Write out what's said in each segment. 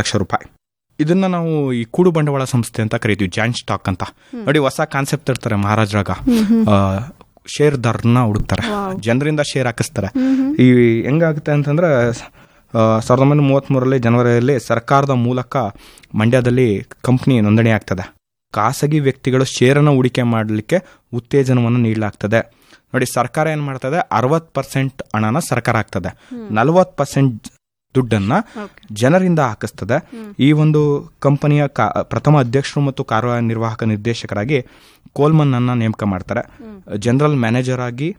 ಲಕ್ಷ ರೂಪಾಯಿ ಇದನ್ನ ನಾವು ಈ ಕೂಡು ಬಂಡವಾಳ ಸಂಸ್ಥೆ ಅಂತ ಕರಿತೀವಿ ಜಾಯಿಂಟ್ ಸ್ಟಾಕ್ ಅಂತ ನೋಡಿ ಹೊಸ ಕಾನ್ಸೆಪ್ಟ್ ಇರ್ತಾರೆ ಮಹಾರಾಜ್ರಾಗ ಶೇರ್ದಾರನ್ನ ಹುಡುಕ್ತಾರೆ ಜನರಿಂದ ಶೇರ್ ಹಾಕಿಸ್ತಾರೆ ಈ ಹೆಂಗಾಗುತ್ತೆ ಅಂತಂದ್ರೆ ಆ, ಸಾವಿರದ ಒಂಬೈನೂರ ಮೂವತ್ತ್ಮೂರರಲ್ಲಿ ಜನವರಿಯಲ್ಲಿ ಸರ್ಕಾರದ ಮೂಲಕ ಮಂಡ್ಯದಲ್ಲಿ ಕಂಪ್ನಿ ನೋಂದಣಿ ಆಗ್ತದೆ ಖಾಸಗಿ ವ್ಯಕ್ತಿಗಳು ಶೇರನ್ನು ಹೂಡಿಕೆ ಮಾಡಲಿಕ್ಕೆ ಉತ್ತೇಜನವನ್ನು ನೀಡಲಾಗ್ತದೆ ನೋಡಿ ಸರ್ಕಾರ ಏನು ಮಾಡ್ತದೆ ಅರವತ್ತು ಪರ್ಸೆಂಟ್ ಹಣನ ಸರ್ಕಾರ ಹಾಕ್ತದೆ ನಲವತ್ತು ಪರ್ಸೆಂಟ್ ದುಡ್ಡನ್ನ ಜನರಿಂದ ಹಾಕಿಸ್ತದೆ ಈ ಒಂದು ಕಂಪನಿಯ ಕಾ- ಪ್ರಥಮ ಅಧ್ಯಕ್ಷರು ಮತ್ತು ಕಾರ್ಯನಿರ್ವಾಹಕ ನಿರ್ದೇಶಕರಾಗಿ ಕೋಲ್ಮನ್ ಅನ್ನ ನೇಮಕ ಮಾಡ್ತಾರೆ ಜನರಲ್ ಮ್ಯಾನೇಜರ್ ಆಗಿ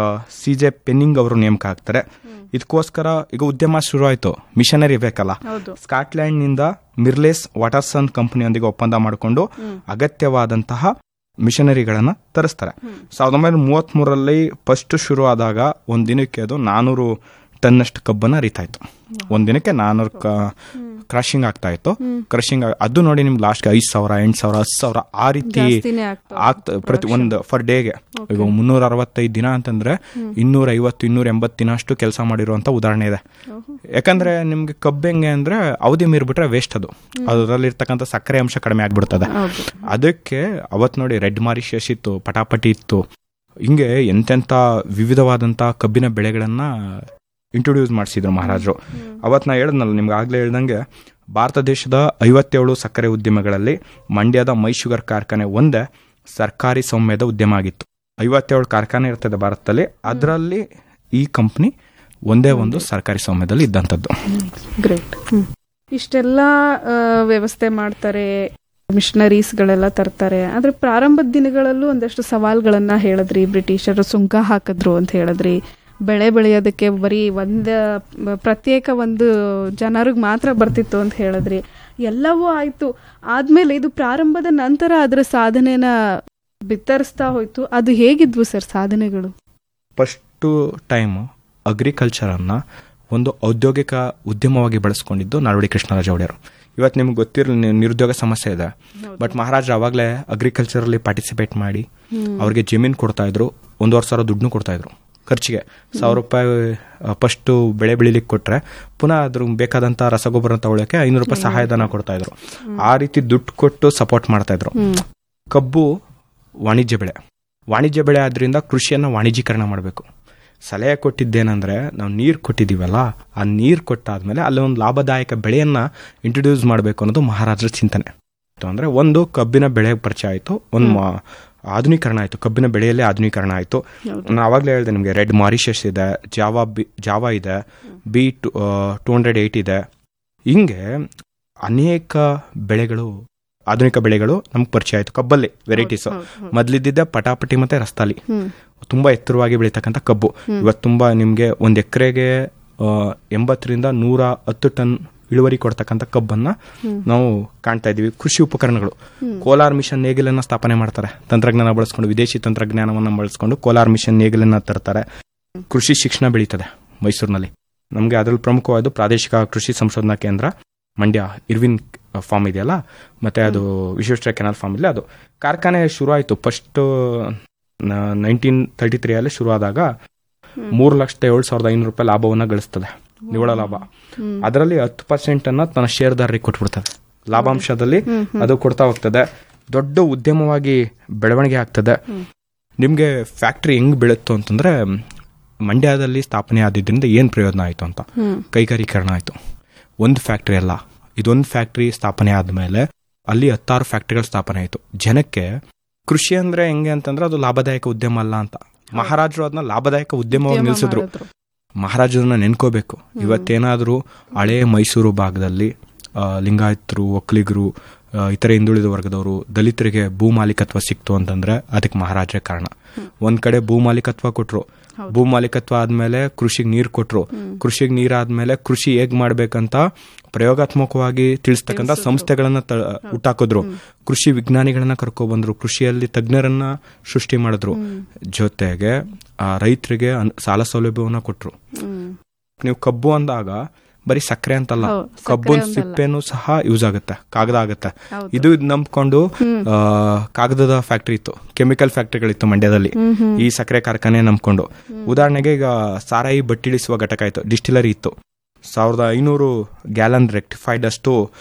ಸಿ ಜೆ ಪೆನ್ನಿಂಗ್ ಅವರು ನೇಮಕ ಆಗ್ತಾರೆ ಇದಕ್ಕೋಸ್ಕರ ಈಗ ಉದ್ಯಮ ಶುರು ಆಯ್ತು ಮಿಷನರಿ ಬೇಕಲ್ಲ ಹೌದು ಸ್ಕಾಟ್ಲ್ಯಾಂಡ್ ನಿಂದ ಮಿರ್ಲೇಸ್ ವಾಟರ್ಸನ್ ಕಂಪನಿಯೊಂದಿಗೆ ಒಪ್ಪಂದ ಮಾಡಿಕೊಂಡು ಅಗತ್ಯವಾದಂತಹ ಮಿಷನರಿಗಳನ್ನ ತರಿಸ್ತಾರೆ ಸಾವಿರದ ಒಂಬೈನೂರ ಮೂವತ್ತ್ ಮೂರರಲ್ಲಿ ಫಸ್ಟ್ ಶುರು ಆದಾಗ ಒಂದ್ ದಿನಕ್ಕೆ ಅದು ನಾನೂರು ಟನ್ನಷ್ಟು ಕಬ್ಬನ್ನ ಅರಿತಾಯ್ತು ಒಂದ್ ದಿನಕ್ಕೆ ನಾನೂರು ಕ್ರಶಿಂಗ್ ಆಗ್ತಾ ಇತ್ತು ಕ್ರಶಿಂಗ್ ಅದು ನೋಡಿ ನಿಮ್ಗೆ ಲಾಸ್ಟ್ ಐದ್ ಸಾವಿರ ಎಂಟು ಸಾವಿರ ಹತ್ತು ಸಾವಿರ ಆ ರೀತಿ ಜಾಸ್ತಿನೇ ಆಗ್ತಾ ಆಗ್ತ ಪ್ರತಿ ಒಂದು ಫರ್ ಡೇಗೆ ಈಗ ಮುನ್ನೂರ ಅರವತ್ತೈದು ದಿನ ಅಂತಂದ್ರೆ ಇನ್ನೂರ ಐವತ್ತು ಇನ್ನೂರ ಎಂಬತ್ತು ದಿನ ಅಷ್ಟು ಕೆಲಸ ಮಾಡಿರುವಂತ ಉದಾಹರಣೆ ಇದೆ ಯಾಕಂದ್ರೆ ನಿಮ್ಗೆ ಕಬ್ಬು ಹೆಂಗೆ ಅಂದ್ರೆ ಅವಧಿ ಮೀರ್ಬಿಟ್ರೆ ವೇಸ್ಟ್ ಅದು ಅದರಲ್ಲಿರ್ತಕ್ಕಂಥ ಸಕ್ಕರೆ ಅಂಶ ಕಡಿಮೆ ಆಗ್ಬಿಡ್ತದೆ ಹೌದು ಅದಕ್ಕೆ ಅವತ್ ನೋಡಿ ರೆಡ್ ಮಾರಿಷಸ್ ಇತ್ತು ಪಟಾಪಟಿ ಇತ್ತು ಹಿಂಗೆ ಎಂತೆಂಥ ವಿವಿಧವಾದಂಥ ಕಬ್ಬಿನ ಬೆಳೆಗಳನ್ನ ಇಂಟ್ರೊಡ್ಯೂಸ್ ಮಾಡಿಸಿದ್ರು ಮಹಾರಾಜರು ಅವತ್ತು ನಾ ಹೇಳ್ದನಲ್ಲ ನಿಮ್ಗೆ ಆಗ್ಲೇ ಹೇಳ್ದಂಗೆ ಭಾರತ ದೇಶದ ಐವತ್ತೇಳು ಸಕ್ಕರೆ ಉದ್ಯಮಗಳಲ್ಲಿ ಮಂಡ್ಯದ ಮೈ ಶುಗರ್ ಕಾರ್ಖಾನೆ ಒಂದೇ ಸರ್ಕಾರಿ ಸೌಮ್ಯದ ಉದ್ಯಮ ಆಗಿತ್ತು ಐವತ್ತೇಳು ಕಾರ್ಖಾನೆ ಇರ್ತದೆ ಭಾರತದಲ್ಲಿ ಅದರಲ್ಲಿ ಈ ಕಂಪ್ನಿ ಒಂದೇ ಒಂದು ಸರ್ಕಾರಿ ಸೌಮ್ಯದಲ್ಲಿ ಇದ್ದಂಥದ್ದು ಗ್ರೇಟ್ ಇಷ್ಟೆಲ್ಲ ಆ, ವ್ಯವಸ್ಥೆ ಮಾಡ್ತಾರೆ ಮಿಷನರೀಸ್ಗಳೆಲ್ಲ ತರ್ತಾರೆ ಆದ್ರೆ ಪ್ರಾರಂಭದ ದಿನಗಳಲ್ಲೂ ಒಂದಷ್ಟು ಸವಾಲ್ಗಳನ್ನ ಹೇಳಿದ್ರಿ ಬ್ರಿಟಿಷರು ಸುಂಕ ಹಾಕಿದ್ರು ಅಂತ ಹೇಳಿದ್ರಿ ಬೆಳೆ ಬೆಳೆಯೋದಕ್ಕೆ ಬರೀ ಒಂದ ಪ್ರತ್ಯೇಕ ಒಂದು ಜನರಿಗೆ ಮಾತ್ರ ಬರ್ತಿತ್ತು ಅಂತ ಹೇಳಿದ್ರಿ ಎಲ್ಲವೂ ಆಯ್ತು ಆದ್ಮೇಲೆ ಇದು ಪ್ರಾರಂಭದ ನಂತರ ಅದರ ಸಾಧನೆನ ಬಿತ್ತರಿಸ್ತಾ ಹೋಯ್ತು ಅದು ಹೇಗಿದ್ವು ಸರ್ ಸಾಧನೆಗಳು ಫಸ್ಟು ಟೈಮ್ ಅಗ್ರಿಕಲ್ಚರನ್ನು ಒಂದು ಔದ್ಯೋಗಿಕ ಉದ್ಯಮವಾಗಿ ಬಳಸ್ಕೊಂಡಿದ್ದು ನಾಲ್ವಡಿ ಕೃಷ್ಣರಾಜ ಒಡೆಯರು ಇವತ್ತು ನಿಮ್ಗೆ ಗೊತ್ತಿರಲಿ ನಿರುದ್ಯೋಗ ಸಮಸ್ಯೆ ಇದೆ ಬಟ್ ಮಹಾರಾಜ ಅವಾಗಲೇ ಅಗ್ರಿಕಲ್ಚರಲ್ಲಿ ಪಾರ್ಟಿಸಿಪೇಟ್ ಮಾಡಿ ಅವ್ರಿಗೆ ಜಮೀನು ಕೊಡ್ತಾ ಇದ್ರು ಒಂದೂವರೆ ಸಾವಿರ ದುಡ್ಡು ಕೊಡ್ತಾ ಇದ್ರು ಖರ್ಚಿಗೆ ಸಾವಿರ ರೂಪಾಯಿ ಫಸ್ಟು ಬೆಳೆ ಬೆಳಿಲಿಕ್ಕೆ ಕೊಟ್ರೆ ಪುನಃ ಅದ್ರ ಬೇಕಾದಂಥ ರಸಗೊಬ್ಬರ ತಗೊಳ್ಳೋಕೆ ಐನೂರು ರೂಪಾಯಿ ಸಹಾಯಧನ ಕೊಡ್ತಾ ಇದ್ರು ಆ ರೀತಿ ದುಡ್ಡು ಕೊಟ್ಟು ಸಪೋರ್ಟ್ ಮಾಡ್ತಾ ಇದ್ರು ಕಬ್ಬು ವಾಣಿಜ್ಯ ಬೆಳೆ ವಾಣಿಜ್ಯ ಬೆಳೆ ಆದ್ರಿಂದ ಕೃಷಿಯನ್ನು ವಾಣಿಜ್ಯೀಕರಣ ಮಾಡಬೇಕು ಸಲಹೆ ಕೊಟ್ಟಿದ್ದೇನೆಂದ್ರೆ ನಾವು ನೀರು ಕೊಟ್ಟಿದ್ದೀವಲ್ಲ ಆ ನೀರು ಕೊಟ್ಟಾದ್ಮೇಲೆ ಅಲ್ಲಿ ಒಂದು ಲಾಭದಾಯಕ ಬೆಳೆಯನ್ನ ಇಂಟ್ರೊಡ್ಯೂಸ್ ಮಾಡಬೇಕು ಅನ್ನೋದು ಮಹಾರಾಜರ ಚಿಂತನೆ ಅಂದ್ರೆ ಒಂದು ಕಬ್ಬಿನ ಬೆಳೆ ಪರಿಚಯ ಆಯಿತು ಒಂದು ಮಾ- ಆಧುನೀಕರಣ ಆಯಿತು ಕಬ್ಬಿನ ಬೆಳೆಯಲ್ಲೇ ಆಧುನೀಕರಣ ಆಯಿತು ನಾನು ಆವಾಗಲೇ ಹೇಳಿದೆ ನಿಮಗೆ ರೆಡ್ ಮಾರಿಷಸ್ ಇದೆ ಜಾವಾ ಬಿ ಜಾವಾ ಇದೆ B two two hundred eight ಇದೆ ಹಿಂಗೆ ಅನೇಕ ಬೆಳೆಗಳು ಆಧುನಿಕ ಬೆಳೆಗಳು ನಮ್ಗೆ ಪರಿಚಯ ಆಯಿತು ಕಬ್ಬಲ್ಲಿ ವೆರೈಟೀಸ್ ಮೊದಲಿದ್ದಿದ್ದೆ ಪಟಾಪಟಿ ಮತ್ತೆ ರಸ್ತಾಲಿ ತುಂಬಾ ಎತ್ತರವಾಗಿ ಬೆಳೀತಕ್ಕಂಥ ಕಬ್ಬು ಇವತ್ತು ತುಂಬಾ ನಿಮಗೆ ಒಂದು ಎಕರೆಗೆ ಎಂಬತ್ತರಿಂದ ನೂರ ಹತ್ತು ಟನ್ ಇಳುವರಿ ಕೊಡ್ತಕ್ಕಂಥ ಕಬ್ಬನ್ನ ನಾವು ಕಾಣ್ತಾ ಇದೀವಿ ಕೃಷಿ ಉಪಕರಣಗಳು ಕೋಲಾರ್ ಮಿಷನ್ ನೇಗಿಲನ್ನ ಸ್ಥಾಪನೆ ಮಾಡ್ತಾರೆ ತಂತ್ರಜ್ಞಾನ ಬಳಸ್ಕೊಂಡು ವಿದೇಶಿ ತಂತ್ರಜ್ಞಾನವನ್ನ ಬಳಸ್ಕೊಂಡು ಕೋಲಾರ್ ಮಿಷನ್ ನೇಗಿಲನ್ನ ತರ್ತಾರೆ ಕೃಷಿ ಶಿಕ್ಷಣ ಬೆಳೀತದೆ ಮೈಸೂರಿನಲ್ಲಿ ನಮಗೆ ಅದರಲ್ಲಿ ಪ್ರಮುಖವಾದ ಪ್ರಾದೇಶಿಕ ಕೃಷಿ ಸಂಶೋಧನಾ ಕೇಂದ್ರ ಮಂಡ್ಯ ಇರ್ವಿನ್ ಫಾರ್ಮ್ ಇದೆಯಲ್ಲ ಮತ್ತೆ ಅದು ವಿಶ್ವೇಶ್ವರ ಕೆನಾಲ್ ಫಾರ್ಮ್ ಇಲ್ಲ ಅದು ಕಾರ್ಖಾನೆ ಶುರು ಆಯಿತು ಫಸ್ಟ್ ನೈನ್ಟೀನ್ ತರ್ಟಿ ತ್ರೀ ಅಲ್ಲಿ ಶುರು ಆದಾಗ ಮೂರು ಲಕ್ಷದ ಏಳು ಸಾವಿರದ ಐನೂರು ರೂಪಾಯಿ ಲಾಭವನ್ನ ಗಳಿಸ್ತದೆ ನಿವ್ವಳ ಲಾಭ ಅದರಲ್ಲಿ ಹತ್ತು ಪರ್ಸೆಂಟ್ ಅನ್ನ ತನ್ನ ಶೇರ್ದಾರರಿಗೆ ಕೊಟ್ಬಿಡ್ತದೆ ಲಾಭಾಂಶದಲ್ಲಿ ಅದು ಕೊಡ್ತಾ ಹೋಗ್ತದೆ ದೊಡ್ಡ ಉದ್ಯಮವಾಗಿ ಬೆಳವಣಿಗೆ ಆಗ್ತದೆ ನಿಮಗೆ ಫ್ಯಾಕ್ಟ್ರಿ ಹೆಂಗ್ ಬೆಳುತ್ತು ಅಂತಂದ್ರೆ ಮಂಡ್ಯದಲ್ಲಿ ಸ್ಥಾಪನೆ ಆದಿದ್ದರಿಂದ ಏನು ಪ್ರಯೋಜನ ಆಯಿತು ಅಂತ ಕೈಗಾರೀಕರಣ ಆಯಿತು ಒಂದು ಫ್ಯಾಕ್ಟ್ರಿ ಅಲ್ಲ ಇದೊಂದು ಫ್ಯಾಕ್ಟ್ರಿ ಸ್ಥಾಪನೆ ಆದಮೇಲೆ ಅಲ್ಲಿ ಹತ್ತಾರು ಫ್ಯಾಕ್ಟ್ರಿಗಳು ಸ್ಥಾಪನೆ ಆಯಿತು ಜನಕ್ಕೆ ಕೃಷಿ ಅಂದ್ರೆ ಹೆಂಗೆ ಅಂತಂದ್ರೆ ಅದು ಲಾಭದಾಯಕ ಉದ್ಯಮ ಅಲ್ಲ ಅಂತ ಮಹಾರಾಜರು ಅದನ್ನ ಲಾಭದಾಯಕ ಉದ್ಯಮವಾಗಿ ನಿಲ್ಲಿಸಿದ್ರು ಮಹಾರಾಜರನ್ನ ನೆನ್ಕೋಬೇಕು ಇವತ್ತೇನಾದರೂ ಹಳೆ ಮೈಸೂರು ಭಾಗದಲ್ಲಿ ಆ, ಲಿಂಗಾಯತರು ಒಕ್ಕಲಿಗರು ಆ, ಇತರೆ ಹಿಂದುಳಿದ ವರ್ಗದವರು ದಲಿತರಿಗೆ ಭೂ ಮಾಲೀಕತ್ವ ಸಿಕ್ತು ಅಂತಂದ್ರೆ ಅದಕ್ಕೆ ಮಹಾರಾಜರೇ ಕಾರಣ ಒಂದ್ ಕಡೆ ಭೂ ಮಾಲೀಕತ್ವ ಕೊಟ್ರು ಭೂ ಮಾಲೀಕತ್ವ ಆದ್ಮೇಲೆ ಕೃಷಿಗೆ ನೀರು ಕೊಟ್ರು ಕೃಷಿಗೆ ನೀರಾದ್ಮೇಲೆ ಕೃಷಿ ಹೇಗ್ ಮಾಡ್ಬೇಕಂತ ಪ್ರಯೋಗಾತ್ಮಕವಾಗಿ ತಿಳಿಸ್ತಕ್ಕಂಥ ಸಂಸ್ಥೆಗಳನ್ನ ತ- ಹುಟ್ಟಾಕಿದ್ರು ಕೃಷಿ ವಿಜ್ಞಾನಿಗಳನ್ನ ಕರ್ಕೊಬಂದ್ರು ಕೃಷಿಯಲ್ಲಿ ತಜ್ಞರನ್ನ ಸೃಷ್ಟಿ ಮಾಡಿದ್ರು ಜೊತೆಗೆ ಆ ರೈತರಿಗೆ ಅನ್- ಸಾಲ ಸೌಲಭ್ಯವನ್ನ ಕೊಟ್ರು ನೀವು ಕಬ್ಬು ಅಂದಾಗ ಬರೀ ಸಕ್ಕರೆ ಅಂತಲ್ಲ ಹೌದು, ಸಕ್ಕರೆ ಕಬ್ಬು ಒಂದಲ್ಲ. ಸಿಪ್ಪೆನೂ ಸಹ ಯೂಸ್ ಆಗುತ್ತೆ ಕಾಗದ ಆಗುತ್ತೆ ಹೌದು. ಇದು ಇದ್ ನಂಬ್ಕೊಂಡು ಆ, ಕಾಗದದ ಫ್ಯಾಕ್ಟ್ರಿ ಇತ್ತು ಕೆಮಿಕಲ್ ಫ್ಯಾಕ್ಟ್ರಿಗಳಿತ್ತು ಮಂಡ್ಯದಲ್ಲಿ ಈ ಸಕ್ಕರೆ ಕಾರ್ಖಾನೆ ನಂಬ್ಕೊಂಡು ಉದಾಹರಣೆಗೆ ಈಗ ಸಾರಾಯಿ ಬಟ್ಟಿಳಿಸುವ ಘಟಕ ಇತ್ತು ಡಿಸ್ಟಿಲರಿ ಇತ್ತು ಸಾವಿರದ ಐನೂರು ಗ್ಯಾಲನ್ ರೆಕ್ಟಿಫೈಡ್ ಅಷ್ಟು